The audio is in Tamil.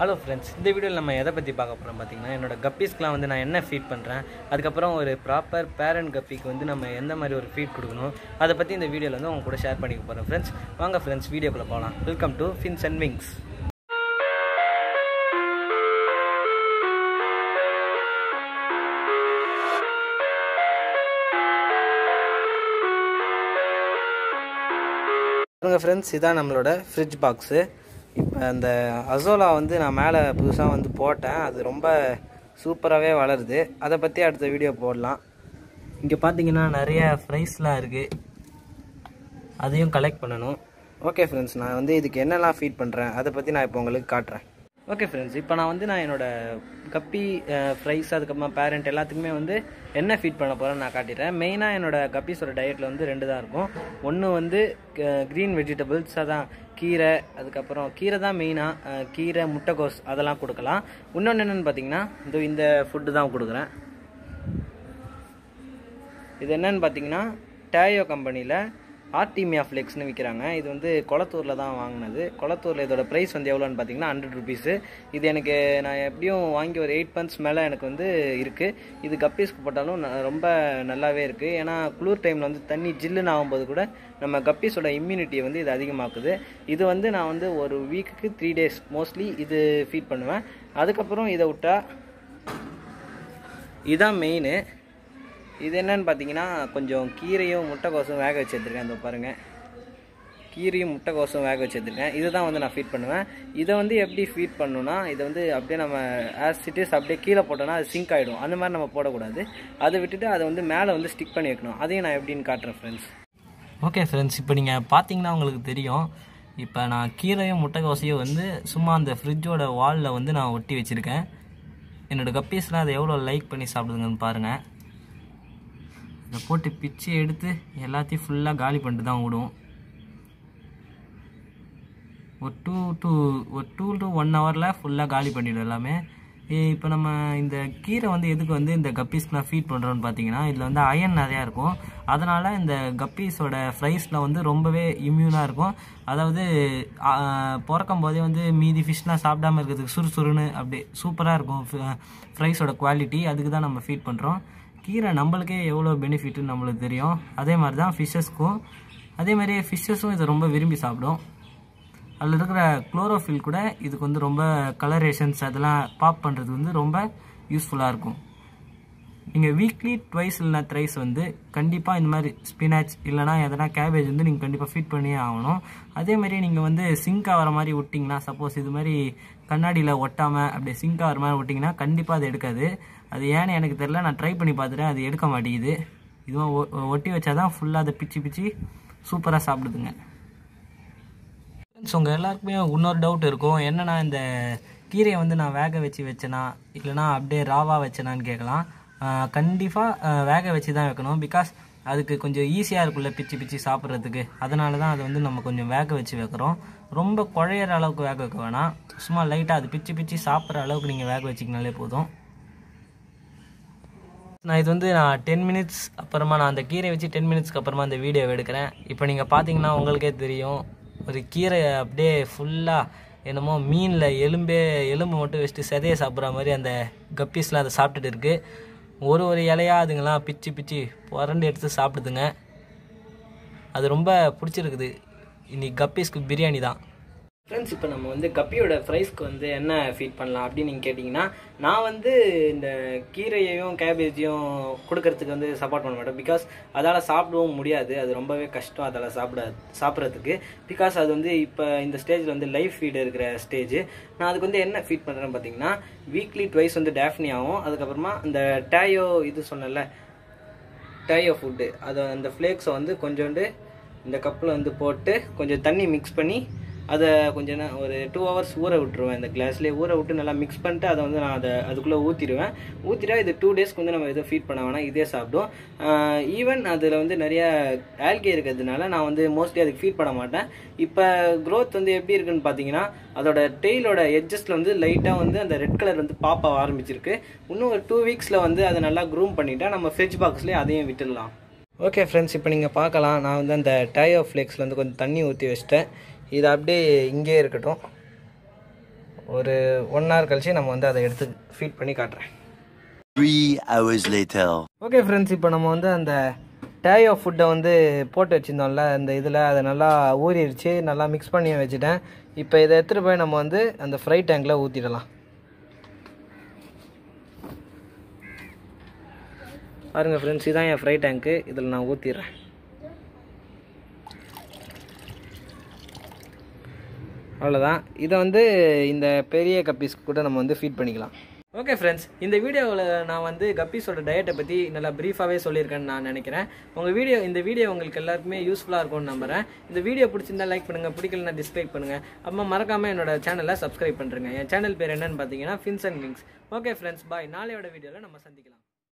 ஹலோ ஃப்ரெண்ட்ஸ் இந்த வீடியோவில் நம்ம எதை பற்றி பார்க்க போகிறோம் பார்த்தீங்கன்னா என்னோட கப்பீஸ்க்குலாம் வந்து நான் என்ன ஃபீட் பண்ணுறேன் அதுக்கப்புறம் ஒரு ப்ராப்பர் பேரண்ட் கப்பிக்கு வந்து நம்ம எந்த மாதிரி ஒரு ஃபீட் கொடுக்கணும் அதை பற்றி இந்த வீடியோவில் வந்து உங்க கூட ஷேர் பண்ணிக்க போகிறேன் ஃப்ரெண்ட்ஸ் வாங்க ஃப்ரெண்ட்ஸ் வீடியோக்குள்ளே போகலாம் welcome to fins and wings பாருங்க ஃப்ரெண்ட்ஸ் இதான் நம்மளோட ஃப்ரிட்ஜ் பாக்ஸு இப்போ அந்த அசோலா வந்து நான் மேலே புதுசாக வந்து போட்டேன் அது ரொம்ப சூப்பராகவே வளருது அதை பற்றி அடுத்த வீடியோ போடலாம் இங்கே பார்த்தீங்கன்னா நிறைய ஃப்ரைஸ்லாம் இருக்குது அதையும் கலெக்ட் பண்ணணும் ஓகே ஃப்ரெண்ட்ஸ் நான் வந்து இதுக்கு என்னெல்லாம் ஃபீட் பண்ணுறேன் அதை பற்றி நான் இப்போ உங்களுக்கு காட்டுறேன் ஓகே ஃப்ரெண்ட்ஸ் இப்போ நான் வந்து நான் என்னோட கப்பி ஃப்ரைஸ் அதுக்கப்புறமா பேரண்ட் எல்லாத்துக்குமே வந்து என்ன ஃபீட் பண்ண போகிறேன்னு நான் காட்டிடுறேன் மெயினாக என்னோட கப்பீஸோட டயட்டில் வந்து ரெண்டு தான் இருக்கும் ஒன்று வந்து க்ரீன் வெஜிடபிள்ஸ் அதான் கீரை அதுக்கப்புறம் கீரை தான் மெயினாக கீரை முட்டைக்கோஸ் அதெல்லாம் கொடுக்கலாம் இன்னொன்று என்னென்னு பார்த்தீங்கன்னா இந்த இந்த ஃபுட்டு தான் கொடுக்குறேன் இது என்னன்னு பார்த்தீங்கன்னா டேயோ கம்பெனியில் ஆர்டிமியா ஃப்ளெக்ஸ்னு விற்கிறாங்க இது வந்து கொளத்தூரில் தான் வாங்கினது கொளத்தூரில் இதோட ப்ரைஸ் வந்து எவ்வளோன்னு பார்த்தீங்கன்னா ஹண்ட்ரட் ருபீஸு இது எனக்கு நான் எப்படியும் வாங்கி ஒரு எயிட் மந்த்ஸ் மேலே எனக்கு வந்து இருக்குது இது கப்பீஸ்க்கு போட்டாலும் ந- ரொம்ப நல்லாவே இருக்குது ஏன்னா குளிர் டைமில் வந்து தண்ணி ஜில்லுன்னு ஆகும்போது கூட நம்ம கப்பீஸோட இம்யூனிட்டியை வந்து இது அதிகமாக்குது இது வந்து நான் வந்து ஒரு வீக்குக்கு த்ரீ டேஸ் மோஸ்ட்லி இது ஃபீட் பண்ணுவேன் அதுக்கப்புறம் இதை விட்டா இதான் மெயின் இது என்னன்னு பார்த்தீங்கன்னா கொஞ்சம் கீரையும் முட்டைக்கோசும் வேக வச்சு எடுத்துருக்கேன் இந்த பாருங்கள் கீரையும் முட்டைக்கோசும் வேக வச்சு எடுத்துருக்கேன் இதுதான் வந்து நான் ஃபீட் பண்ணுவேன் இதை வந்து எப்படி ஃபீட் பண்ணணும்னா இதை வந்து அப்படியே நம்ம ஆஸ் இட் இஸ் அப்படியே கீழே போட்டோம்னா அது சிங்க் ஆகிடும் அந்த மாதிரி நம்ம போடக்கூடாது அதை விட்டுட்டு அதை வந்து மேலே வந்து ஸ்டிக் பண்ணி வைக்கணும் அதையும் நான் எப்படின்னு காட்டுறேன் ஃப்ரெண்ட்ஸ் ஓகே ஃப்ரெண்ட்ஸ் இப்போ நீங்கள் பார்த்தீங்கன்னா உங்களுக்கு தெரியும் இப்போ நான் கீரையும் முட்டைக்கோசையும் வந்து சும்மா அந்த ஃப்ரிட்ஜோட வாலில் வந்து நான் ஒட்டி வச்சுருக்கேன் என்னோடய கப்பீஸ்லாம் அதை எவ்வளோ லைக் பண்ணி சாப்பிடுதுங்கன்னு பாருங்கள் இதை போட்டு பிச்சு எடுத்து எல்லாத்தையும் ஃபுல்லாக காலி பண்ணிட்டு தான் விடும் ஒரு டூ டூ ஒரு டூ டு ஒன் ஹவரில் ஃபுல்லாக காலி பண்ணிடும் எல்லாமே இப்போ நம்ம இந்த கீரை வந்து எதுக்கு வந்து இந்த கப்பீஸ்க்கு நான் ஃபீட் பண்ணுறோன்னு பார்த்தீங்கன்னா இதில் வந்து அயன் நிறையா இருக்கும் அதனால் இந்த கப்பீஸோட ஃப்ரைஸில் வந்து ரொம்பவே இம்யூனாக இருக்கும் அதாவது ஆ, பிறக்கும் போதே வந்து மீதி ஃபிஷ்லாம் சாப்பிடாம இருக்கிறதுக்கு சுறுசுறுன்னு அப்படி சூப்பராக இருக்கும் ஃப்ரைஸோட குவாலிட்டி அதுக்கு தான் நம்ம ஃபீட் பண்ணுறோம் கீரை நம்மளுக்கே எவ்வளோ பெனிஃபிட்னு நம்மளுக்கு தெரியும் அதே மாதிரி தான் ஃபிஷ்ஷஸ்க்கும் அதே மாதிரி ஃபிஷ்ஷஸும் இதை ரொம்ப விரும்பி சாப்பிடும் அதில் இருக்கிற குளோரோஃபில் கூட இதுக்கு வந்து ரொம்ப கலரேஷன்ஸ் அதெல்லாம் பாப் பண்ணுறதுக்கு வந்து ரொம்ப யூஸ்ஃபுல்லாக இருக்கும் நீங்கள் வீக்லி ட்வைஸ் இல்லைனா த்ரைஸ் வந்து கண்டிப்பாக இந்த மாதிரி ஸ்பினாச் இல்லைனா எதனா கேபேஜ் வந்து நீங்கள் கண்டிப்பாக ஃபீட் பண்ணியே ஆகணும் அதே மாதிரி நீங்கள் வந்து சிங்க் ஆகிற மாதிரி விட்டிங்கன்னா சப்போஸ் இது மாதிரி கண்ணாடியில் ஒட்டாமல் அப்படியே சிங்க் ஆகிற மாதிரி விட்டிங்கன்னா கண்டிப்பாக அது எடுக்காது அது ஏன்னு எனக்கு தெரில நான் ட்ரை பண்ணி பார்த்துட்டேன் அது எடுக்க மாட்டேங்குது இதுவும் ஒ- ஒட்டி வச்சா தான் ஃபுல்லாக அதை பிச்சு பிச்சு சூப்பராக சாப்பிடுதுங்க ஃப்ரெண்ட்ஸ் உங்கள் எல்லாருக்குமே இன்னொரு டவுட் இருக்கும் என்னன்னா இந்த கீரையை வந்து நான் வேக வச்சு வச்சேனா இல்லைனா அப்படியே ராவா வச்சேனான்னு கேட்கலாம் கண்டிப்பாக வேக வச்சு தான் வைக்கணும் பிகாஸ் அதுக்கு கொஞ்சம் ஈஸியாக இருக்குல்ல பிச்சு பிச்சு சாப்பிட்றதுக்கு அதனால தான் அது வந்து நம்ம கொஞ்சம் வேக வச்சு வைக்கிறோம் ரொம்ப குழையிற அளவுக்கு வேக வைக்க வேணாம் சும்மா லைட்டாக அது பிச்சு பிச்சு சாப்பிட்ற அளவுக்கு நீங்கள் வேக வச்சிங்கனாலே போதும் நான் இது வந்து நான் டென் மினிட்ஸ் அப்புறமா நான் அந்த கீரை வச்சு டென் மினிட்ஸ்க்கு அப்புறமா அந்த வீடியோ எடுக்கிறேன் இப்போ நீங்கள் பார்த்தீங்கன்னா உங்களுக்கே தெரியும் ஒரு கீரை அப்படியே ஃபுல்லாக என்னமோ மீனில் எலும்பே எலும்பு மட்டும் வச்சுட்டு சதையை சாப்பிட்ற மாதிரி அந்த கப்பீஸ்லாம் அதை சாப்பிட்டுட்டு இருக்கு ஒரு ஒரு இலையா அதுங்கெல்லாம் பிச்சு பிச்சு புரண்டு எடுத்து சாப்பிடுதுங்க அது ரொம்ப பிடிச்சிருக்குது இன்னைக்கு கப்பீஸ்க்கு பிரியாணி தான் ஃப்ரெண்ட்ஸ் இப்போ நம்ம வந்து கப்பியோட ஃப்ரைஸ்க்கு வந்து என்ன ஃபீட் பண்ணலாம் அப்படின்னு நீங்கள் கேட்டிங்கன்னா நான் வந்து இந்த கீரையையும் கேபேஜையும் கொடுக்கறதுக்கு வந்து சப்போர்ட் பண்ண மாட்டேன் பிகாஸ் அதால் சாப்பிடவும் முடியாது அது ரொம்பவே கஷ்டம் அதால் சாப்பிட சாப்பிட்றதுக்கு பிகாஸ் அது வந்து இப்போ இந்த ஸ்டேஜில் வந்து லைஃப் ஃபீடு இருக்கிற ஸ்டேஜ் நான் அதுக்கு வந்து என்ன ஃபீட் பண்ணுறேன்னு பார்த்தீங்கன்னா வீக்லி ட்வைஸ் வந்து டேஃப்னியாவும் அதுக்கப்புறமா இந்த டேயோ இது சொன்னேன்ல டேயோ ஃபுட்டு அதை அந்த ஃப்ளேக்ஸை வந்து கொஞ்சோண்டு இந்த கப்பில் வந்து போட்டு கொஞ்சம் தண்ணி மிக்ஸ் பண்ணி அதை கொஞ்சம் நே- ஒரு டூ ஹவர்ஸ் ஊற விட்டுருவேன் இந்த கிளாஸ்லேயே ஊற விட்டு நல்லா மிக்ஸ் பண்ணிட்டு அதை வந்து நான் அதை அதுக்குள்ளே ஊற்றிடுவேன் ஊற்றிட்டா இது டூ டேஸ்க்கு வந்து நம்ம எதுவும் ஃபீட் பண்ண வேணாம் இதே சாப்பிடும் ஈவன் அதில் வந்து நிறைய ஆல்கே இருக்கிறதுனால நான் வந்து மோஸ்ட்லி அதுக்கு ஃபீட் பண்ண மாட்டேன் இப்போ growth வந்து எப்படி இருக்குன்னு பார்த்தீங்கன்னா அதோட டெய்லோட எட்ஜஸ்ட்டில் வந்து லைட்டாக வந்து அந்த ரெட் கலர் வந்து பாப்ப ஆரம்பிச்சிருக்கு இன்னும் ஒரு டூ வீக்ஸில் வந்து அதை நல்லா க்ரூம் பண்ணிட்டா நம்ம ஃப்ரிட்ஜ் பாக்ஸ்லேயே அதையும் விட்டுடலாம் ஓகே ஃப்ரெண்ட்ஸ் இப்போ நீங்கள் பார்க்கலாம் நான் வந்து அந்த டயோ ஃப்ளேக்ஸில் வந்து கொஞ்சம் தண்ணி ஊற்றி வச்சிட்டேன் இது அப்படியே இங்கே இருக்கட்டும் ஒரு ஒன் ஹவர் கழிச்சு நம்ம வந்து அதை எடுத்து ஃபீட் பண்ணி காட்டுறேன் Three hours later. Okay friends இப்போ நம்ம வந்து அந்த டேயோ ஃபுட்டை வந்து போட்டு வச்சுருந்தோம்ல அந்த இதில் அதை நல்லா ஊறிடுச்சு நல்லா மிக்ஸ் பண்ணி வச்சுட்டேன் இப்போ இதை எடுத்துகிட்டு போய் நம்ம வந்து அந்த ஃப்ரை டேங்கில் ஊற்றிடலாம் பாருங்கள் ஃப்ரெண்ட்ஸ் இதான் என் ஃப்ரை டேங்க்கு இதில் நான் ஊற்றிடுறேன் அவ்வளோதான் இதை வந்து இந்த பெரிய கப்பீஸ்க்கு கூட நம்ம வந்து ஃபீட் பண்ணிக்கலாம் ஓகே ஃப்ரெண்ட்ஸ் இந்த வீடியோவில் நான் வந்து கப்பீஸோட டயட்டை பற்றி நல்லா ப்ரீஃபாகவே சொல்லியிருக்கேன்னு நான் நினைக்கிறேன் உங்கள் வீடியோ இந்த வீடியோ உங்களுக்கு எல்லாருக்குமே யூஸ்ஃபுல்லாக இருக்கும்னு நம்புறேன் இந்த வீடியோ பிடிச்சிருந்தா லைக் பண்ணுங்கள் பிடிக்கலனா டிஸ்லைக் பண்ணுங்கள் அப்புறமா மறக்காமல் என்னோட சேனலை சப்ஸ்கிரைப் பண்ணுறேங்க என் சேனல் பேர் என்னன்னு பார்த்தீங்கன்னா fins and wings okay friends bye நாளையோட வீடியோவில் நம்ம சந்திக்கலாம்